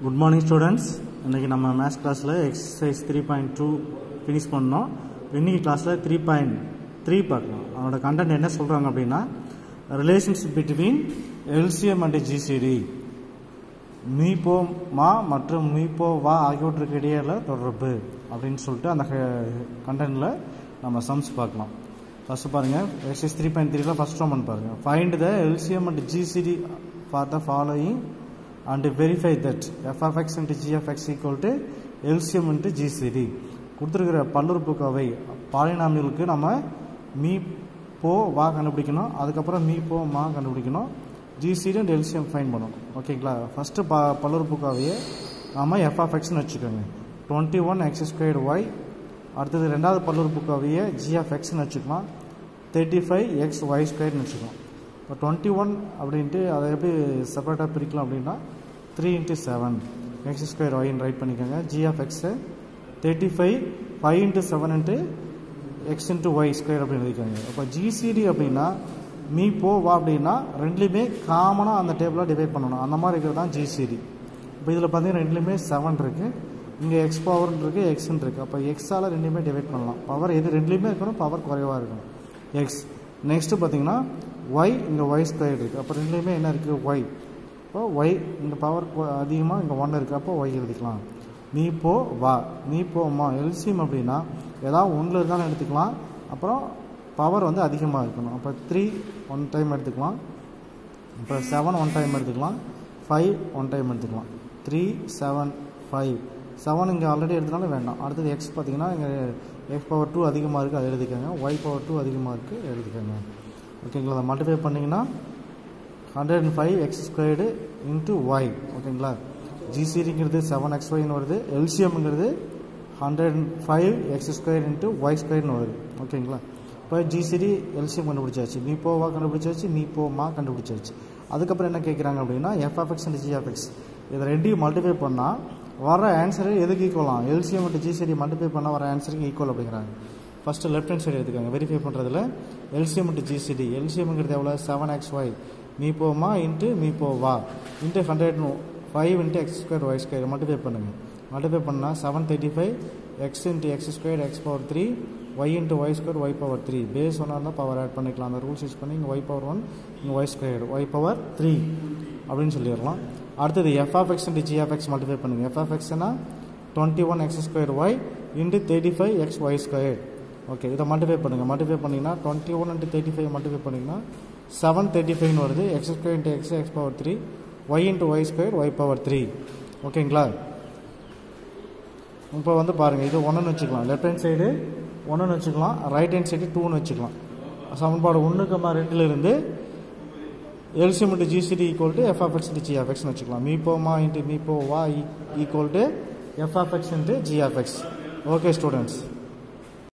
good morning students இன்றைக்கி நம்ம maths கிளாஸில் exercise three point two finish பண்ணோம் இன்னைக்கு கிளாஸில் த்ரீ பாயிண்ட் த்ரீ பார்க்கலாம் அதோட கண்டென்ட் என்ன சொல்கிறாங்க அப்படின்னா relationship between LCM and GCD மீபோ மா மற்றும் மீபோ வா ஆகியவற்றுக்கு இடையில தொடர்பு அப்படின்னு சொல்லிட்டு அந்த கண்டென்ட்டில் நம்ம சம்ஸ் பார்க்கலாம் ஃபஸ்ட்டு பாருங்கள் எக்ஸைஸ் த்ரீ பாயிண்ட் த்ரீல ஃபஸ்ட் ரோமன் பாருங்கள் find the LCM and GCD for the following and verify that f of x into g of x equal to LCM into GCD கொடுத்துருக்கிற பல்லுறுப்புக்கோவை பாலினாமியலுக்கு நம்ம மீ போ வா கண்டுபிடிக்கணும் அதுக்கப்புறம் மீ போ மா கண்டுபிடிக்கணும் ஜிசிடி அண்ட் எல்சிஎம் ஃபைன் பண்ணணும் ஓகேங்களா ஃபஸ்ட்டு ப பல்லுறுப்புக்கோவையை நாம் எஃப்எஃப்எக்ஸ்னு வச்சுக்கோங்க twenty one X square y அடுத்தது ரெண்டாவது பல்லுறுப்புக்கோவையை ஜிஎஃப்எக்ஸ்னு வச்சுக்கலாம் தேர்ட்டி ஃபைவ் எக்ஸ் ஒய் ஸ்கொயர்னு வச்சுக்கலாம் இப்போ டுவெண்ட்டி ஒன் அப்படின்ட்டு அதை எப்படி செப்பரேட்டாக பிரிக்கலாம் அப்படின்னா three into seven x square ஒய்ன்னு ரைட் பண்ணிக்கோங்க g of x thirty five five into seven into x into Y square அப்படின்னு எழுதிக்கோங்க அப்போ ஜிசிடி அப்படின்னா மீ போ வா அப்படின்னா ரெண்டுலேயுமே காமனாக அந்த டேபிளாக டிவைட் பண்ணணும் அந்த மாதிரி இருக்கிறது தான் ஜிசிடி இப்போ இதில் பார்த்தீங்கன்னா ரெண்டுலேயுமே செவன் இருக்குது இங்கே எக்ஸ் பவர்னு இருக்குது எக்ஸ்ன்னு இருக்குது அப்போ எக்ஸால் ரெண்டுமே டிவைட் பண்ணலாம் பவர் எது ரெண்டுலேயுமே இருக்கணும் பவர் குறைவாக இருக்கணும் எக்ஸ் நெக்ஸ்ட்டு பார்த்தீங்கன்னா ஒய் இங்கே ஒய் ஸ்கொயர் இருக்குது அப்போ ரெண்டுலேயுமே என்ன இருக்குது ஒய் இப்போ ஒய் இங்கே பவர் அதிகமாக இங்கே ஒன்று இருக்குது அப்போ ஒய் எழுதிக்கலாம் நீ போ வா நீ போம்மா எல்சியம் அப்படின்னா ஏதாவது ஒன்றில் இருந்தாலும் எடுத்துக்கலாம் அப்புறம் பவர் வந்து அதிகமாக இருக்கணும் அப்போ த்ரீ ஒன் டைம் எடுத்துக்கலாம் இப்போ செவன் ஒன் டைம் எடுத்துக்கலாம் ஃபைவ் ஒன் டைம் எடுத்துக்கலாம் த்ரீ செவன் ஃபைவ் செவன் இங்கே ஆல்ரெடி எடுத்தனால வேண்டாம் அடுத்தது எக்ஸ் பார்த்தீங்கன்னா இங்கே எக்ஸ் பவர் டூ அதிகமாக இருக்குது அதை எழுதிக்கோங்க ஒய் பவர் டூ அதிகமாக இருக்குது எழுதிக்கோங்க ஓகேங்களா அதை மல்டிஃபை பண்ணிங்கன்னா hundred and five X squared into Y ஓகேங்களா ஜிசிடிங்கிறது செவன் எக்ஸ் ஒய்னு வருது எல்சிஎம்ங்கிறது hundred and five X square into Y ஸ்கொயர்னு வருது ஓகேங்களா இப்போ ஜிசிடி எல்சிஎம் கண்டுபிடிச்சாச்சு நீ போவா கண்டுபிடிச்சாச்சு நீ போமா கண்டுபிடிச்சாச்சு அதுக்கப்புறம் என்ன கேட்குறாங்க அப்படின்னா எஃப்எஃப்எக்ஸ் அண்ட் ஜிஎஃப்எக்ஸ் இதை ரெண்டையும் மல்டிஃபை பண்ணால் வர ஆன்சரு எதுக்கு ஈக்குவலாம் எல்சிஎம் மற்றும் ஜிசிடி மல்டிஃபை பண்ணால் வர ஆன்சருக்கு ஈக்குவல் அப்படிங்கிறாங்க ஃபஸ்ட்டு லெஃப்ட் ஹேண்ட் சைடு எடுத்துக்காங்க வெரிஃபை பண்ணுறதுல எல்சிஎம் இன்ட்டு ஜிசிடி எல்சிஎம்ங்கிறது எவ்வளோ செவன் எக்ஸ் ஒய் மீ போமா இன்ட்டு மீ போவா into hundred five into X square Y square multiply பண்ணுங்கள் மல்டிஃபை பண்ணால் seven thirty five X into X square X power three Y into Y square Y power three base ஒன்னாக இருந்தால் power add பண்ணிக்கலாம் அந்த rules use பண்ணி இங்கே Y power one இங்கே Y square Y power three அப்படின்னு சொல்லிடலாம் அடுத்தது எஃப்எஃப்எக்ஸ் இன்ட்டு ஜிஎஃப்எக்ஸ் மல்டிஃபை பண்ணுங்கள் எஃப்எஃப்எக்ஸ்னா twenty one X square Y into thirty five X Y square okay இதை மல்டிஃபை பண்ணுங்கள் மல்டிஃபை பண்ணிங்கன்னா twenty one into thirty five multiply பண்ணிங்கன்னா செவன் தேர்ட்டி ஃபைவ்னு வருது X square into X X power three Y into Y square Y power three ஓகேங்களா இப்போ வந்து பாருங்கள் இது ஒன்றுன்னு வச்சுக்கலாம் லெஃப்ட் ஹேண்ட் சைடு ஒன்றுன்னு வச்சுக்கலாம் ரைட் ஹேண்ட் சைடு டூன்னு வச்சுக்கலாம் சமன்பாடு ஒன்றுக்கம்மா ரெண்டில் இருந்து LCM into GCD equal to f of x into ஜிஎஃப்எக்ஸ்னு வச்சுக்கலாம் மீப்போமா இன்ட்டு மீப்போ வா equal to f of x into g of x okay students